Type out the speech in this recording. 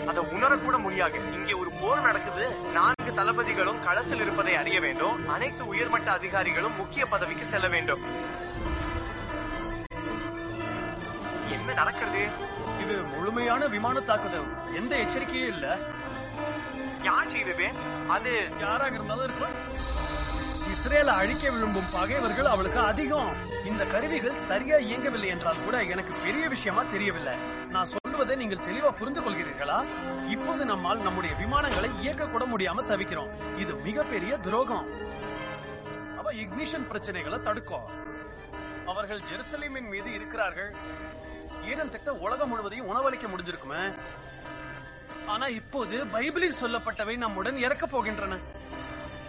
அதை உணரக்கூட முடியாது இங்கே ஒரு போர் நடக்குது நான்கு தளபதிகளும் களத்தில் இருப்பதை அறிய வேண்டும் அனைத்து உயர்மட்ட அதிகாரிகளும் முக்கிய பதவிக்கு செல்ல வேண்டும் என்ன நடக்கிறது இது முழுமையான விமான தாக்குதல் எந்த எச்சரிக்கையும் இல்ல யார் செய்தது அது யாராக இருந்தாலும் இருக்கலாம் இஸ்ரேலை அழிக்க விரும்பும் பகைவர்கள் அவளுக்கு அதிகம் இந்த கருவிகள் சரியா இயங்கவில்லை என்றால் கூட எனக்கு பெரிய விஷயமா தெரியவில்லை நான் சொல்வதை நீங்கள் தெளிவா புரிந்து கொள்கிறீர்களா இப்போது நம்மால் நம்முடைய விமானங்களை இயக்க கூட முடியாம தவிக்கிறோம் இது மிகப்பெரிய துரோகம் அவ இக்னிஷன் பிரச்சனைகளை தடுக்கும் அவர்கள் ஜெருசலேமின் மீது இருக்கிறார்கள் ஈடன் திட்ட உலகம் முழுவதையும் உணவளிக்க முடிஞ்சிருக்குமே ஆனா இப்போது பைபிளில் சொல்லப்பட்டவை நம்முடன் இறக்க போகின்றன